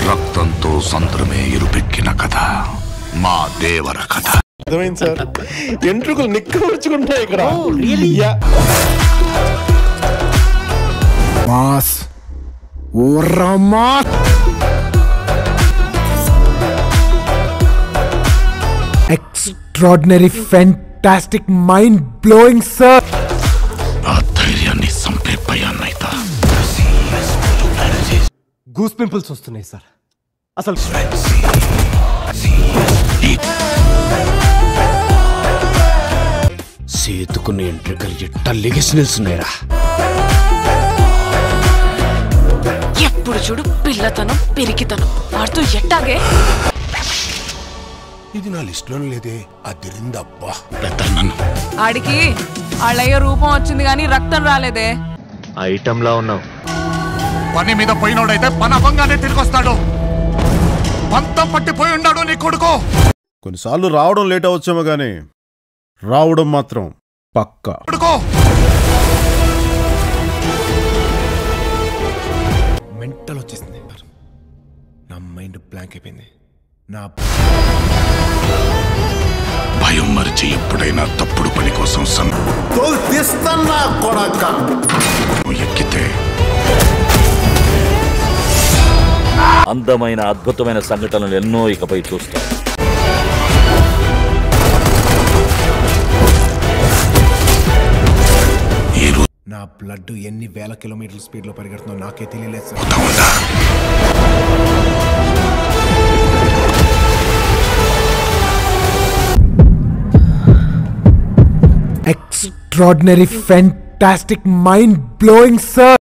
రక్తంతో సంద్రమే ఇరుపెక్కిన కథ మా దేవర కథ అర్థమైంది సార్ ఎంట్రుకలు నిక్కమర్చుకుంటాయి ఇక్కడ యా. మాస్ ఓర్రా mass extraordinary fantastic mind blowing sir ఆ ధైర్యాన్ని సంపే భయాన్నైతా గూస్ పింపుల్స్ వస్తున్నాయి సార్ అసలు సేతుకున్న ఎంట్రికలు ఎట్ట లెగిసి నిల్చున్నాయిరా ఎప్పుడు చూడు పిల్లతనం పెరిగితనం వాడితో ఎట్టాగే ఇది నా లిస్టులో లేదే అదిరిందబ్బా పెద్ద నన్ను ఆడికి ఆళ్ళయ్య రూపం వచ్చింది కానీ రక్తం రాలేదే ఐటంలా ఉన్నావు పని మీద పోయినోడైతే పని అవ్వంగానే తిరిగి వస్తాడు పంతం పట్టిపోయి ఉన్నాడు నీ కొడుకు కొన్నిసార్లు రావడం లేట్ అవచ్చేమో కానీ రావడం మాత్రం పక్కా కొడుకు మెంటల్ వచ్చేసింది నా మైండ్ బ్లాంక్ అయిపోయింది నా భయం మరిచి ఎప్పుడైనా తప్పుడు పని కోసం సం ఎక్కితే అందమైన అద్భుతమైన సంఘటనలు ఎన్నో ఇకపై చూస్తాం ఈ రోజు నా బ్లడ్ ఎన్ని వేల కిలోమీటర్ల స్పీడ్ లో పరిగెడుతుందో నాకే తెలియలేదు సార్ ఉందా extraordinary fantastic mind blowing sir